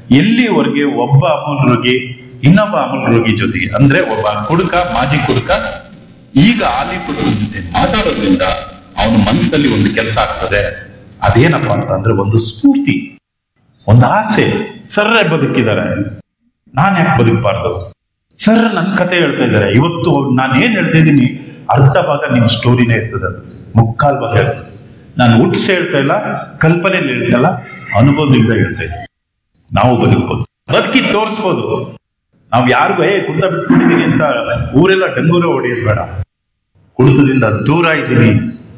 ಎಲ್ಲಿವರೆಗೆ ಒಬ್ಬ ಅಮೂಲ್ ರೋಗಿ ಇನ್ನೊಬ್ಬ ಅಮೂಲ್ ರೋಗಿ ಜೊತೆಗೆ ಅಂದ್ರೆ ಒಬ್ಬ ಕುಡುಕ ಮಾಜಿ ಕುಡುಕ ಈಗ ಆಲಿ ಕುಡುಕನ ಜೊತೆ ಮಾತಾಡೋದ್ರಿಂದ ಅವನ ಮನಸ್ಸಲ್ಲಿ ಒಂದು ಕೆಲಸ ಆಗ್ತದೆ ಅದೇನಪ್ಪ ಅಂತಂದ್ರೆ ಒಂದು ಸ್ಫೂರ್ತಿ ಒಂದು ಆಸೆ ಸರ್ರೆ ಬದುಕಿದ್ದಾರೆ ನಾನ್ ಯಾಕೆ ಬದುಕಬಾರ್ದು ಸರ್ ನನ್ನ ಕತೆ ಹೇಳ್ತಾ ಇದ್ದಾರೆ ಇವತ್ತು ನಾನು ಏನ್ ಹೇಳ್ತಾ ಇದ್ದೀನಿ ಅರ್ಧ ಭಾಗ ನಿಮ್ ಸ್ಟೋರಿನೇ ಇರ್ತದೆ ಅದು. ಮುಕ್ಕಾಲ್ ಭಾಗ ಇರ್ತದೆ ನಾನು ಹುಟ್ಸ್ ಹೇಳ್ತಾ ಇಲ್ಲ ಕಲ್ಪನೆಯಲ್ಲಿ ಹೇಳ್ತಾ ಇಲ್ಲ ಅನುಭವದಿಂದ ಹೇಳ್ತಾ ಇದ್ದೀನಿ ನಾವು ಬದುಕ್ಬೋದು ಬದುಕಿ ತೋರಿಸ್ಬೋದು ನಾವು ಯಾರಿಗೂ ಏ ಕುಡ್ತ ಬಿಟ್ಬಿಟ್ಟಿದೀನಿ ಅಂತ ಊರೆಲ್ಲ ಡಂಗೂರ ಹೊಡೆಯೋದು ಬೇಡ ಕುಡಿತದಿಂದ ದೂರ ಇದ್ದೀನಿ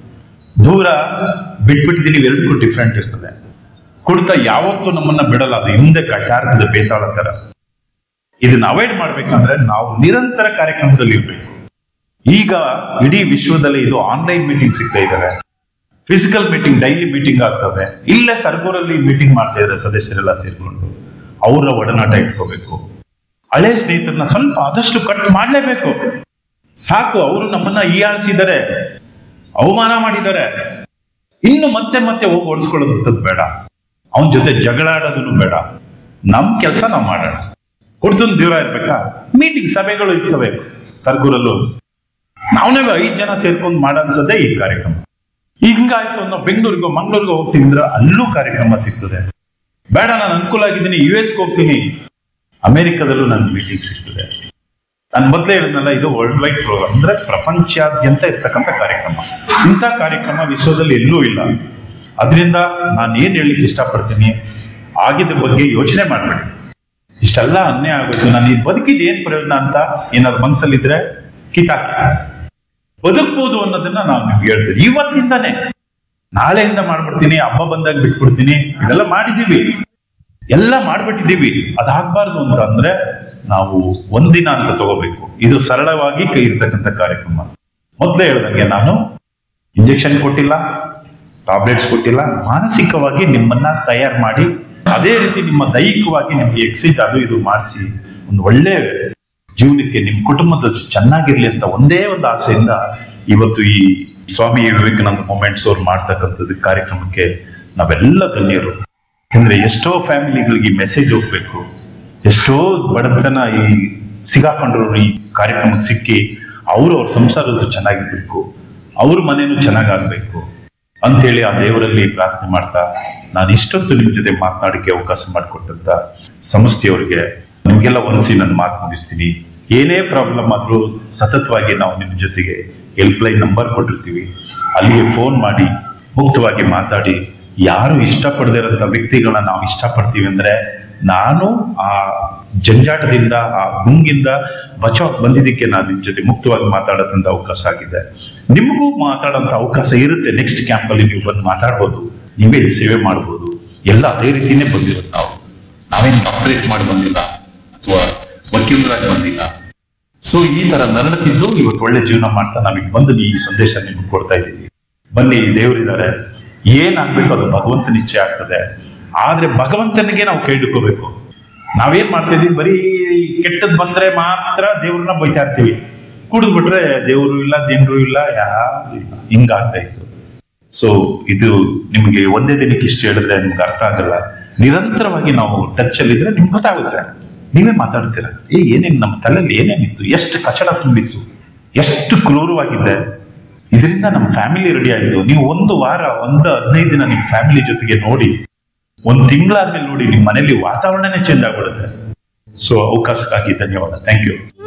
ದೂರ ಬಿಟ್ಬಿಟ್ಟಿದ್ದೀನಿ ಎರಡಕ್ಕೂ ಡಿಫ್ರೆಂಟ್ ಇರ್ತದೆ ಕುಡಿತ ಯಾವತ್ತೂ ನಮ್ಮನ್ನ ಬಿಡಲ್ಲ ಅದು ಹಿಂದೆ ಕಾಯ್ತಾ ಇರ್ತದೆ ಬೇತಾಳ ತರ ಇದನ್ನ ಅವಾಯ್ಡ್ ಮಾಡ್ಬೇಕಂದ್ರೆ ನಾವು ನಿರಂತರ ಕಾರ್ಯಕ್ರಮದಲ್ಲಿ ಇರ್ಬೇಕು ಈಗ ಇಡೀ ವಿಶ್ವದಲ್ಲಿ ಇದು ಆನ್ಲೈನ್ ಮೀಟಿಂಗ್ ಸಿಗ್ತಾ ಇದ್ದಾರೆ ಫಿಸಿಕಲ್ ಮೀಟಿಂಗ್ ಡೈಲಿ ಮೀಟಿಂಗ್ ಆಗ್ತವೆ ಇಲ್ಲೇ ಸರ್ಗೂರಲ್ಲಿ ಮೀಟಿಂಗ್ ಮಾಡ್ತಾ ಇದ್ದಾರೆ ಸದಸ್ಯರೆಲ್ಲ ಸೇರ್ಕೊಂಡು ಅವರ ಒಡನಾಟ ಇಟ್ಕೋಬೇಕು ಹಳೆ ಸ್ನೇಹಿತರನ್ನ ಸ್ವಲ್ಪ ಆದಷ್ಟು ಕಟ್ ಮಾಡ್ಲೇಬೇಕು ಸಾಕು ಅವರು ನಮ್ಮನ್ನ ಹೀಯಾಳಿಸಿದ್ದಾರೆ ಅವಮಾನ ಮಾಡಿದ್ದಾರೆ ಇನ್ನು ಮತ್ತೆ ಮತ್ತೆ ಹೋಗಿ ಓಡಿಸ್ಕೊಳ್ಳೋದು ಬೇಡ ಅವನ ಜೊತೆ ಜಗಳ ಆಡೋದನ್ನು ಬೇಡ ನಮ್ ಕೆಲಸ ನಾವು ಮಾಡೋಣ ಕುಡ್ತನ್ ದೂರ ಇರ್ಬೇಕಾ ಮೀಟಿಂಗ್ ಸಭೆಗಳು ಇರ್ತವೆ ಸರ್ಗೂರಲ್ಲೂ ನಾವೇ ಐದ್ ಜನ ಸೇರ್ಕೊಂಡು ಮಾಡೋಂಥದ್ದೇ ಈ ಕಾರ್ಯಕ್ರಮ ಈಗ ಹಿಂಗಾಯ್ತು ಅನ್ನೋ ಬೆಂಗಳೂರಿಗೋ ಮಂಗಳೂರಿಗೋ ಹೋಗ್ತೀನಿ ಅಂದ್ರೆ ಅಲ್ಲೂ ಕಾರ್ಯಕ್ರಮ ಸಿಗ್ತದೆ ಬೇಡ ನಾನು ಅನುಕೂಲ ಆಗಿದ್ದೀನಿ ಯು ಎಸ್ಗೆ ಹೋಗ್ತೀನಿ ಅಮೆರಿಕದಲ್ಲೂ ನನ್ಗೆ ಮೀಟಿಂಗ್ ಸಿಗ್ತದೆ ನಾನು ಮೊದಲೇ ಹೇಳಿದ್ನಲ್ಲ ಇದು ವರ್ಲ್ಡ್ ವೈಡ್ ಪ್ರೋಗ್ರಾಮ್ ಅಂದ್ರೆ ಪ್ರಪಂಚಾದ್ಯಂತ ಇರ್ತಕ್ಕಂಥ ಕಾರ್ಯಕ್ರಮ ಇಂಥ ಕಾರ್ಯಕ್ರಮ ವಿಶ್ವದಲ್ಲಿ ಎಲ್ಲೂ ಇಲ್ಲ ಅದರಿಂದ ನಾನು ಏನ್ ಹೇಳಲಿಕ್ಕೆ ಇಷ್ಟಪಡ್ತೀನಿ ಆಗಿದ ಬಗ್ಗೆ ಯೋಚನೆ ಮಾಡಬೇಡಿ ಇಷ್ಟೆಲ್ಲ ಅನ್ಯಾಯ ಆಗೋಯ್ತು ನಾನು ಈ ಬದುಕಿದ್ ಏನ್ ಪ್ರಯೋಜನ ಅಂತ ಏನಾದ್ರು ಮನ್ಸಲ್ಲಿದ್ರೆ ಕಿತಾಕಿ ಬದುಕ್ಬೋದು ಅನ್ನೋದನ್ನ ನಾವು ನಿಮ್ಗೆ ಹೇಳ್ತೀವಿ ಇವತ್ತಿಂದಾನೆ ನಾಳೆಯಿಂದ ಮಾಡ್ಬಿಡ್ತೀನಿ ಹಬ್ಬ ಬಂದಾಗ ಬಿಟ್ಬಿಡ್ತೀನಿ ಇದೆಲ್ಲ ಮಾಡಿದೀವಿ ಎಲ್ಲ ಮಾಡ್ಬಿಟ್ಟಿದೀವಿ ಅದಾಗಬಾರ್ದು ಅಂತ ಅಂದ್ರೆ ನಾವು ಒಂದಿನ ಅಂತ ತಗೋಬೇಕು ಇದು ಸರಳವಾಗಿ ಕೈ ಇರ್ತಕ್ಕಂಥ ಕಾರ್ಯಕ್ರಮ ಮೊದಲೇ ಹೇಳ್ದಂಗೆ ನಾನು ಇಂಜೆಕ್ಷನ್ ಕೊಟ್ಟಿಲ್ಲ ಟಾಬ್ಲೆಟ್ಸ್ ಕೊಟ್ಟಿಲ್ಲ ಮಾನಸಿಕವಾಗಿ ನಿಮ್ಮನ್ನ ತಯಾರು ಮಾಡಿ ಅದೇ ರೀತಿ ನಿಮ್ಮ ದೈಹಿಕವಾಗಿ ನಿಮ್ಗೆ ಎಕ್ಸೈಸ್ ಅದು ಇದು ಮಾಡಿಸಿ ಒಂದು ಒಳ್ಳೆ ಜೀವನಕ್ಕೆ ನಿಮ್ಮ ಕುಟುಂಬದ ಜೊತೆ ಚೆನ್ನಾಗಿರ್ಲಿ ಅಂತ ಒಂದೇ ಒಂದು ಆಸೆಯಿಂದ ಇವತ್ತು ಈ ಸ್ವಾಮಿ ವಿವೇಕಾನಂದ ಮೂಮೆಂಟ್ಸ್ ಅವ್ರು ಮಾಡ್ತಕ್ಕಂಥದ್ದು ಕಾರ್ಯಕ್ರಮಕ್ಕೆ ನಾವೆಲ್ಲ ಧನ್ಯರು ಯಾಕಂದ್ರೆ ಎಷ್ಟೋ ಫ್ಯಾಮಿಲಿಗಳಿಗೆ ಮೆಸೇಜ್ ಹೋಗ್ಬೇಕು ಎಷ್ಟೋ ಬಡತನ ಈ ಸಿಗಾಕೊಂಡ್ರು ಈ ಕಾರ್ಯಕ್ರಮಕ್ಕೆ ಸಿಕ್ಕಿ ಅವರು ಅವ್ರ ಸಂಸಾರದ ಚೆನ್ನಾಗಿರ್ಬೇಕು ಅವ್ರ ಮನೇನು ಚೆನ್ನಾಗಾಗ್ಬೇಕು ಅಂತೇಳಿ ಆ ದೇವರಲ್ಲಿ ಪ್ರಾರ್ಥನೆ ಮಾಡ್ತಾ ನಾನು ಇಷ್ಟೊತ್ತು ನಿಮ್ ಜೊತೆ ಮಾತನಾಡಕ್ಕೆ ಅವಕಾಶ ಮಾಡಿಕೊಟ್ಟಂತ ಸಂಸ್ಥೆಯವರಿಗೆ ನಿಮ್ಗೆಲ್ಲ ಒಂದ್ಸಿ ನನ್ನ ಮಾತು ಮುಗಿಸ್ತೀನಿ ಏನೇ ಪ್ರಾಬ್ಲಮ್ ಆದ್ರೂ ಸತತವಾಗಿ ನಾವು ನಿಮ್ ಜೊತೆಗೆ ಹೆಲ್ಪ್ ಲೈನ್ ನಂಬರ್ ಕೊಟ್ಟಿರ್ತೀವಿ ಅಲ್ಲಿಗೆ ಫೋನ್ ಮಾಡಿ ಮುಕ್ತವಾಗಿ ಮಾತಾಡಿ ಯಾರು ಇಷ್ಟಪಡದೇ ಇರೋಂಥ ವ್ಯಕ್ತಿಗಳನ್ನ ನಾವು ಇಷ್ಟಪಡ್ತೀವಿ ಅಂದ್ರೆ ನಾನು ಆ ಜಂಜಾಟದಿಂದ ಆ ಗುಂಗಿಂದ ಬಚಾವ್ ಬಂದಿದ್ದಕ್ಕೆ ನಾನು ನಿಮ್ ಜೊತೆ ಮುಕ್ತವಾಗಿ ಮಾತಾಡೋದಂತ ಅವಕಾಶ ಆಗಿದೆ ನಿಮಗೂ ಮಾತಾಡೋಂಥ ಅವಕಾಶ ಇರುತ್ತೆ ನೆಕ್ಸ್ಟ್ ಕ್ಯಾಂಪ್ ಅಲ್ಲಿ ನೀವು ಬಂದು ಮಾತಾಡ್ಬೋದು ನೀವೇ ಇಲ್ಲಿ ಸೇವೆ ಮಾಡ್ಬೋದು ಎಲ್ಲ ಅದೇ ರೀತಿನೇ ಬಂದಿರೋದು ನಾವು ನಾವೇನು ಡಾಕ್ಟರೇಟ್ ಮಾಡಿ ಬಂದಿಲ್ಲ ಅಥವಾ ವಕೀಲರಾಗಿ ಬಂದಿಲ್ಲ ಸೊ ಈ ತರ ನರಳುತ್ತಿದ್ದು ಇವತ್ತು ಒಳ್ಳೆ ಜೀವನ ಮಾಡ್ತಾ ನಾವೀಗ ಬಂದು ಈ ಸಂದೇಶ ನಿಮ್ಗೆ ಕೊಡ್ತಾ ಇದ್ದೀವಿ ಬನ್ನಿ ದೇವರಿದ್ದಾರೆ ಏನಾಗ್ಬೇಕು ಅದು ಭಗವಂತನ ಇಚ್ಛೆ ಆಗ್ತದೆ ಆದ್ರೆ ಭಗವಂತನಿಗೆ ನಾವು ಕೈ ಹಿಡ್ಕೋಬೇಕು ನಾವೇನ್ ಮಾಡ್ತಾ ಇದೀವಿ ಬರೀ ಕೆಟ್ಟದ್ ಬಂದ್ರೆ ಮಾತ್ರ ದೇವ್ರನ್ನ ಬೈತಾ ಇರ್ತೀವಿ ಕುಡಿದ್ ಬಿಟ್ರೆ ದೇವ್ರು ಇಲ್ಲ ದೇವ್ರು ಇಲ್ಲ ಯಾರು ಇಲ್ಲ ಹಿಂಗಾಗ್ತಾ ಇತ್ತು ಸೊ ಇದು ನಿಮ್ಗೆ ಒಂದೇ ದಿನಕ್ಕೆ ಇಷ್ಟು ಹೇಳಿದ್ರೆ ನಿಮ್ಗೆ ಅರ್ಥ ಆಗಲ್ಲ ನಿರಂತರವಾಗಿ ನಾವು ಟಚ್ ಅಲ್ಲಿ ಇದ್ರೆ ನಿಮ್ಗೆ ಗೊತ್ತಾಗುತ್ತೆ ನೀವೇ ಮಾತಾಡ್ತೀರ ಏ ಏನೇನ್ ನಮ್ಮ ತಲೆಯಲ್ಲಿ ಏನೇನಿತ್ತು ಎಷ್ಟು ಕಚಡ ತುಂಬಿತ್ತು ಎಷ್ಟು ಕ್ರೂರವಾಗಿದೆ ಇದರಿಂದ ನಮ್ಮ ಫ್ಯಾಮಿಲಿ ರೆಡಿ ಆಯ್ತು ನೀವು ಒಂದು ವಾರ ಒಂದು ಹದಿನೈದು ದಿನ ನಿಮ್ಮ ಫ್ಯಾಮಿಲಿ ಜೊತೆಗೆ ನೋಡಿ ಒಂದು ತಿಂಗಳಾದ್ಮೇಲೆ ನೋಡಿ ನಿಮ್ಮ ಮನೇಲಿ ವಾತಾವರಣನೇ ಚೇಂಜ್ ಆಗ್ಬಿಡುತ್ತೆ ಸೊ ಅವಕಾಶಕ್ಕಾಗಿ ಧನ್ಯವಾದ ಥ್ಯಾಂಕ್ ಯು